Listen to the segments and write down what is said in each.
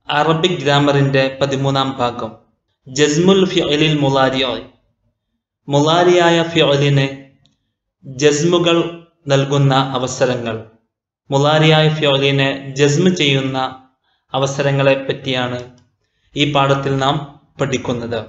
Arabic ഗ്രാമറിന്റെ പതിമൂന്നാം ഭാഗം ജസ്മുൽ ഫിഅലിൽ മുലാരിയായി മുലാരിയായ ഫിഅലിന് ജസ്മുകൾ നൽകുന്ന അവസരങ്ങൾ മുലാരിയായ ഫിഅലിനെ ജസ്മ് ചെയ്യുന്ന അവസരങ്ങളെ പറ്റിയാണ് ഈ പാഠത്തിൽ നാം പഠിക്കുന്നത്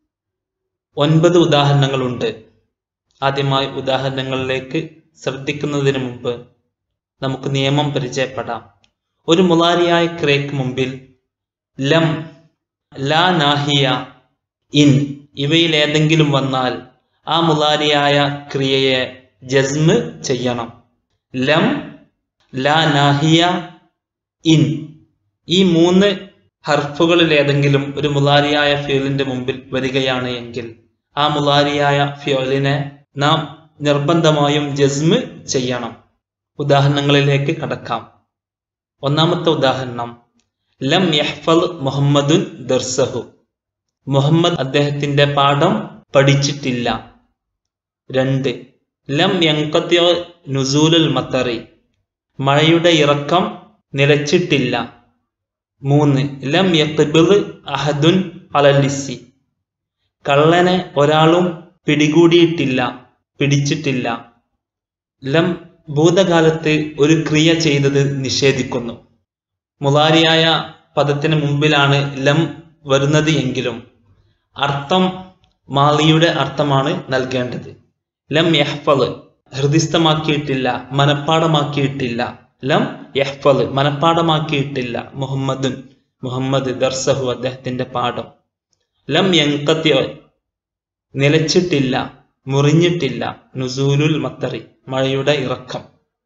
ഒൻപത് ഉദാഹരണങ്ങളുണ്ട് ആദ്യമായി ഉദാഹരണങ്ങളിലേക്ക് ശ്രദ്ധിക്കുന്നതിന് മുമ്പ് നമുക്ക് നിയമം പരിചയപ്പെടാം ഒരു മുലാരിയായ ക്രിയക്ക് മുമ്പിൽ ലം ലാ നാഹിയ ഇൻ ഇവയിൽ ഏതെങ്കിലും വന്നാൽ ആ മുലാരിയായ ക്രിയയെ ജസ്മ് ചെയ്യണം ലം ലാ നാഹിയ ഇൻ ഈ മൂന്ന് ഹർഫുകളിൽ ഏതെങ്കിലും ഒരു മുലാരിയായ ഫിയോലിന്റെ മുമ്പിൽ വരികയാണ് എങ്കിൽ ആ മുലാരിയായ ഫിയോലിനെ നാം നിർബന്ധമായും ജസ്മ് ചെയ്യണം ഉദാഹരണങ്ങളിലേക്ക് കടക്കാം ഒന്നാമത്തെ ഉദാഹരണം ലം യഹ്ഫൽ മുഹമ്മദുൻ ദർസഹു മുഹമ്മദ് അദ്ദേഹത്തിന്റെ പാഠം പഠിച്ചിട്ടില്ല രണ്ട് ലം യങ്കത്യോ നുസൂലുൽ മത്തറി മഴയുടെ ഇറക്കം നിലച്ചിട്ടില്ല മൂന്ന് ലം യക്ബിൽ അഹദുൻ അലലിസി കള്ളനെ ഒരാളും പിടികൂടിയിട്ടില്ല പിടിച്ചിട്ടില്ല ലം ഭൂതകാലത്ത് ഒരു ക്രിയ ചെയ്തത് നിഷേധിക്കുന്നു മുലാരിയായ പദത്തിന് മുമ്പിലാണ് ലം വരുന്നത് എങ്കിലും അർത്ഥം മാലിയുടെ അർത്ഥമാണ് നൽകേണ്ടത് ലം യഹ്ഫൽ ഹൃദിസ്ഥമാക്കിയിട്ടില്ല മനപ്പാടമാക്കിയിട്ടില്ല ലം യഹ്ഫൽ മനപ്പാടമാക്കിയിട്ടില്ല മുഹമ്മദുൻ മുഹമ്മദ് ദർസഹു അദ്ദേഹത്തിന്റെ പാഠം ലം യങ്കത്യ നിലച്ചിട്ടില്ല മുറിഞ്ഞിട്ടില്ല നുസൂലുൽ മത്തറി മഴയുടെ ഇറക്കം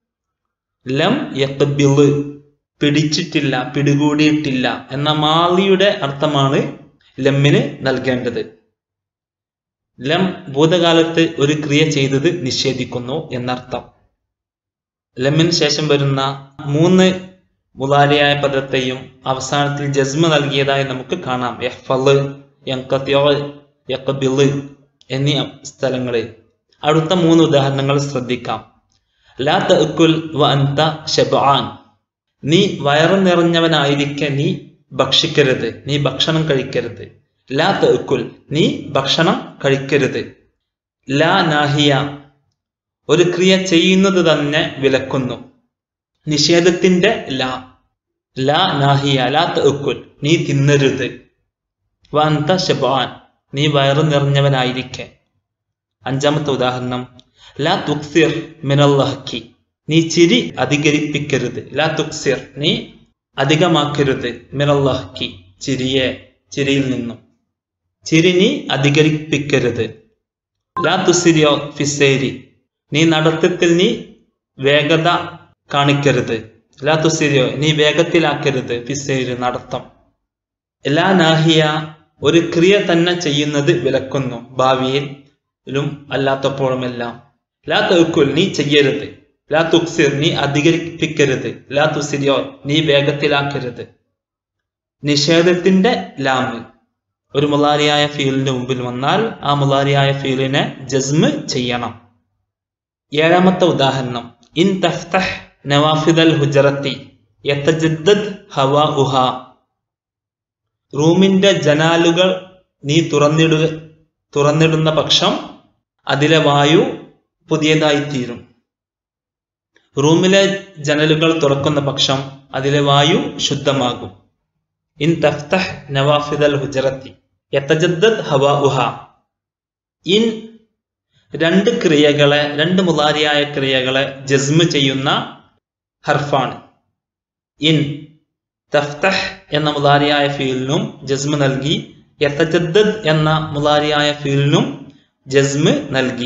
ലം യക്ബിള് പിടിച്ചിട്ടില്ല പിടികൂടിയിട്ടില്ല എന്ന മാലിയുടെ അർത്ഥമാണ് ലമ്മിന് നൽകേണ്ടത് ലം ഭൂതകാലത്ത് ഒരു ക്രിയ ചെയ്തത് നിഷേധിക്കുന്നു എന്നർത്ഥം ലമ്മിന് ശേഷം വരുന്ന മൂന്ന് മുലാരിയായ പദത്തെയും അവസാനത്തിൽ ജസ്മ നൽകിയതായി നമുക്ക് കാണാം യഹ്ഫല് യങ്കത്യോ യക്കബിള് എന്നീ സ്ഥലങ്ങളിൽ അടുത്ത മൂന്ന് ഉദാഹരണങ്ങൾ ശ്രദ്ധിക്കാം ലാ തഅക്കുൽ വ അൻത ഷബ്ആൻ നീ വയറു നിറഞ്ഞവനായിരിക്കെ നീ ഭക്ഷിക്കരുത് നീ ഭക്ഷണം കഴിക്കരുത് ലാ തഅക്കുൽ നീ ഭക്ഷണം കഴിക്കരുത് ലാ നാഹിയ ഒരു ക്രിയ ചെയ്യുന്നത് തന്നെ വിലക്കുന്നു നിഷേധത്തിന്റെ ലാ ലാ നാഹിയ ലാ തഅക്കുൽ നീ തിന്നരുത് വ അൻത ഷബ്ആൻ നീ വയറു നിറഞ്ഞവനായിരിക്കെ അഞ്ചാമത്തെ ഉദാഹരണം ലാ തുക്സിർ മിനല്ലഹക്കി നീ ചിരി അധികരിപ്പിക്കരുത് ലാ തുക്സിർ നീ അധികമാക്കരുത് മിനല്ലഹക്കി ചിരിയെ ചിരിയിൽ നിന്നും ചിരി നീ അധികരിപ്പിക്കരുത് ലാ തുസിരിയോ ഫിസേരി നീ നടത്തത്തിൽ നീ വേഗത കാണിക്കരുത് ലാ തുസിരിയോ നീ വേഗത്തിലാക്കരുത് ഫിസേരി നടത്തം ലാ നാഹിയ ഒരു ക്രിയ തന്നെ ചെയ്യുന്നത് വിലക്കുന്നു ഭാവിയിൽ ലും അല്ലാത്തപ്പോഴുമെല്ലാം ലാ തൗക്കുൽ നീ ചെയ്യരുത് ലാ തുക്സിർ നീ അധികരിപ്പിക്കരുത് ലാ തുസിരിയോ നീ വേഗത്തിലാക്കരുത് നിഷേധത്തിന്റെ ലാമ് ഒരു മുലാരിയായ ഫീലിന്റെ മുമ്പിൽ വന്നാൽ ആ മുലാരിയായ ഫീലിനെ ജസ്മ് ചെയ്യണം ഏഴാമത്തെ ഉദാഹരണം ഇൻ തഫ്തഹ് നവാഫിദൽ ഹുജറത്തി യത്തജദ്ദദ് ഹവാ ഉഹ റൂമിന്റെ ജനാലുകൾ നീ തുറന്നിടുക തുറന്നിടുന്ന പക്ഷം അതിലെ വായു പുതിയതായിത്തീരും റൂമിലെ ജനലുകൾ തുറക്കുന്ന പക്ഷം അതിലെ വായു ശുദ്ധമാകും ഇൻ തഫ്തഹ് നവാഫിദൽ ഹുജറത്തി യത്തജദ്ദദ് ഹവാ ഉഹ ഇൻ രണ്ട് ക്രിയകളെ രണ്ട് മുലാരിയായ ക്രിയകളെ ജസ്മ് ചെയ്യുന്ന ഹർഫാണ് ഇൻ തഫ്തഹ് എന്ന മുലാരിയായ ഫീലിനും ജസ്മ് നൽകി യത്തജദ്ദദ് എന്ന മുലാരിയായ ഫീലിനും ജസ്മ് നൽകി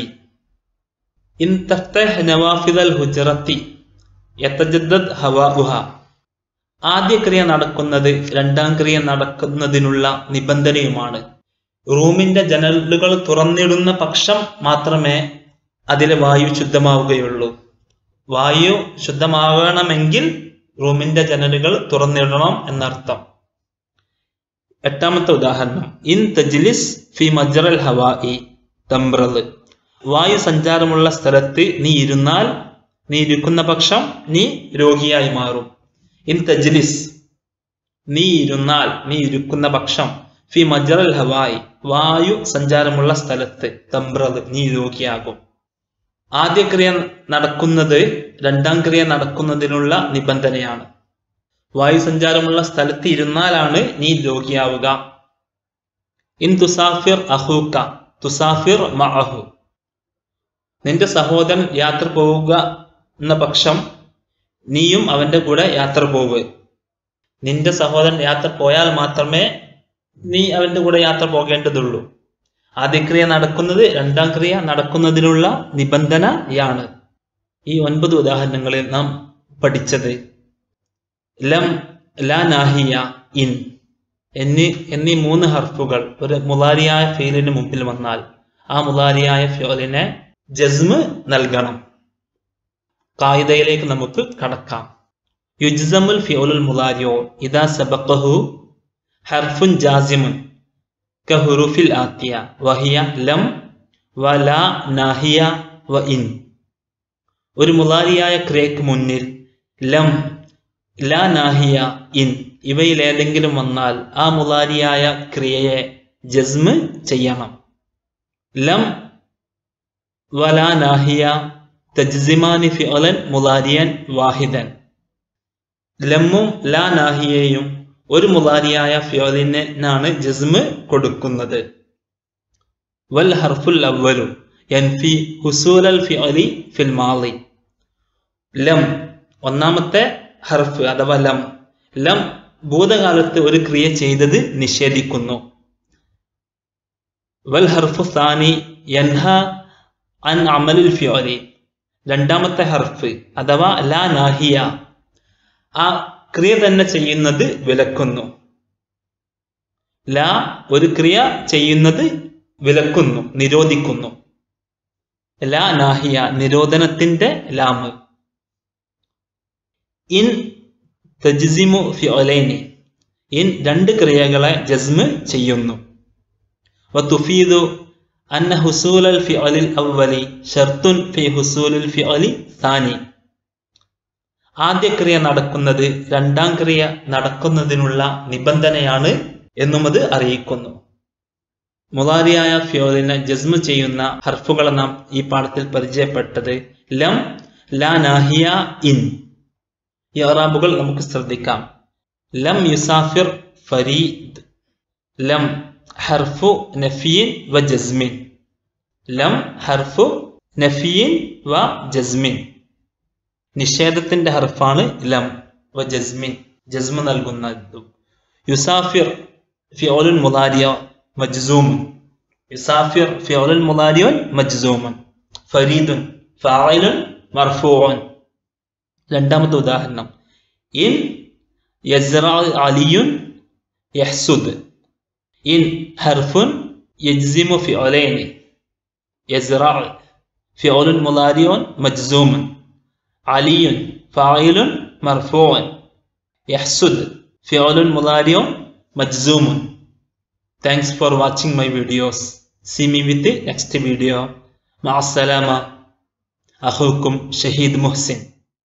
ഇൻ തഫ്തഹ് നവാഫിദൽ ഹുജറത്തി യത്തജദ്ദദ് ഹവാഉഹ ആദ്യ ക്രിയ നടക്കുന്നത് രണ്ടാം ക്രിയ നടക്കുന്നതിനുള്ള നിബന്ധനയുമാണ് റൂമിന്റെ ജനലുകൾ തുറന്നിടുന്ന പക്ഷം മാത്രമേ അതിലെ വായു ശുദ്ധമാവുകയുള്ളൂ വായു ശുദ്ധമാകണമെങ്കിൽ റൂമിന്റെ ജനലുകൾ തുറന്നിടണം എന്നർത്ഥം എട്ടാമത്തെ ഉദാഹരണം ഇൻ തജ്ലിസ് ഫി മജറൽ ഹവായി തമ്പ്രത് വായു സഞ്ചാരമുള്ള സ്ഥലത്ത് നീ ഇരുന്നാൽ നീ ഇരിക്കുന്ന പക്ഷം നീ രോഗിയായി മാറും ഇൻ തജ്ലിസ് നീ ഇരുന്നാൽ നീ ഇരിക്കുന്ന പക്ഷം ഫി മജറൽ ഹവായി വായു സഞ്ചാരമുള്ള സ്ഥലത്ത് തമ്പ്രത് നീ രോഗിയാകും ആദ്യ ക്രിയ നടക്കുന്നത് രണ്ടാം ക്രിയ നടക്കുന്നതിനുള്ള നിബന്ധനയാണ് വായു സഞ്ചാരമുള്ള സ്ഥലത്ത് ഇരുന്നാലാണ് നീ രോഗിയാവുക ഇൻ തുസാഫിർ അഹൂക്ക തുസാഫിർ മഅഹു നിന്റെ സഹോദരൻ യാത്ര പോവുക എന്ന പക്ഷം നീയും അവന്റെ കൂടെ യാത്ര പോവുക നിന്റെ സഹോദരൻ യാത്ര പോയാൽ മാത്രമേ നീ അവന്റെ കൂടെ യാത്ര പോകേണ്ടതുള്ളൂ ആദ്യ ക്രിയ നടക്കുന്നത് രണ്ടാം ക്രിയ നടക്കുന്നതിനുള്ള നിബന്ധനയാണ് ഈ ഒൻപത് ഉദാഹരണങ്ങളിൽ നാം പഠിച്ചത് ലം ലാ നാഹിയ ഇൻ എന്നീ എന്നീ മൂന്ന് ഹർഫുകൾ ഒരു മുലാരിയായ ഫീലിന് മുമ്പിൽ വന്നാൽ ആ മുലാരിയായ ഫിയോലിനെ ജസ്മ് നൽകണം കായികയിലേക്ക് നമുക്ക് കടക്കാം യുജ്സമുൽ ഫിയോലുൽ മുലാരിയോ ഇതാ സബഖഹു ഹർഫുൻ ജാസിമുൻ കഹുറുഫിൽ ആത്തിയ വഹിയ ലം വ ലാ നാഹിയ വ ഇൻ ഒരു മുലാരിയായ ക്രിയക്ക് മുന്നിൽ ലം ലാ നാഹിയ ഇൻ ഇവയിൽ ഏതെങ്കിലും വന്നാൽ ആ മുലാരിയായ ക്രിയയെ ജസ്മ് ചെയ്യണം ലം വലാ നാഹിയ തജ്സിമാനി ഫിഅലൻ മുലാരിയൻ വാഹിദൻ ലമ്മും ലാ നാഹിയയും ഒരു മുലാരിയായ ഫിയോലിനാണ് ജസ്മ് കൊടുക്കുന്നത് വൽ ഹർഫുൽ അവലു യൻഫി ഹുസൂലൽ ഫിഅലി ഫിൽ മാളി ലം ഒന്നാമത്തെ ഹർഫ് അഥവാ ലം ലം ഭൂതകാലത്ത് ഒരു ക്രിയ ചെയ്തത് നിഷേധിക്കുന്നു വൽ ഹർഫു സാനി യൻഹ അൻ അമലിൽ ഫിയോലി രണ്ടാമത്തെ ഹർഫ് അഥവാ ലാ നാഹിയ ആ ക്രിയ തന്നെ ചെയ്യുന്നത് വിലക്കുന്നു ലാ ഒരു ക്രിയ ചെയ്യുന്നത് വിലക്കുന്നു നിരോധിക്കുന്നു ലാ നാഹിയ നിരോധനത്തിന്റെ ലാമ് ഇൻ തജ്സിമു ഫിഒലൈനി ഇൻ രണ്ട് ക്രിയകളെ ജസ്മ് ചെയ്യുന്നു വതുഫീദു അന്ന ഹുസൂലൽ ഫിഅലിൽ അവലി ഷർത്തുൻ ഫി ഹുസൂലിൽ ഫിഅലി സാനി ആദ്യ ക്രിയ നടക്കുന്നത് രണ്ടാം ക്രിയ നടക്കുന്നതിനുള്ള നിബന്ധനയാണ് എന്നും അത് അറിയിക്കുന്നു മുലാരിയായ ഫിയോലിനെ ജസ്മ് ചെയ്യുന്ന ഹർഫുകളെ നാം ഈ പാഠത്തിൽ പരിചയപ്പെട്ടത് ലം ലാ നാഹിയ ഇൻ ഈ അറാബുകൾ നമുക്ക് ശ്രദ്ധിക്കാം ലം യുസാഫിർ ഫരീദ് ലം ഹർഫു നഫിയിൻ വ ജസ്മിൻ ലം ഹർഫു നഫിയിൻ വ ജസ്മിൻ നിഷേധത്തിന്റെ ഹർഫാണ് ലം വ ജസ്മിൻ ജസ്മ നൽകുന്നത് യുസാഫിർ ഫിയോലുൻ മുലാരിയ മജ്സൂമുൻ യുസാഫിർ ഫിയോലുൻ മുലാരിയോൻ മജ്സൂമുൻ ഫരീദുൻ ഫായിലുൻ മർഫൂൻ രണ്ടാമത്തെ ഉദാഹരണം ഇൻ യസ്റ അലിയുൻ യഹ്സുദ് ഇൻ ഹർഫുൻ യജ്സിമു ഫിഒലൈനി യസ്റ ഫിഒലുൻ മുലാരിയോൻ മജ്സൂമുൻ علي فاعل مرفوع يحسد فعل مضارع مجزوم Thanks for watching my videos. See me with the next video. مع السلامة أخوكم شهيد محسن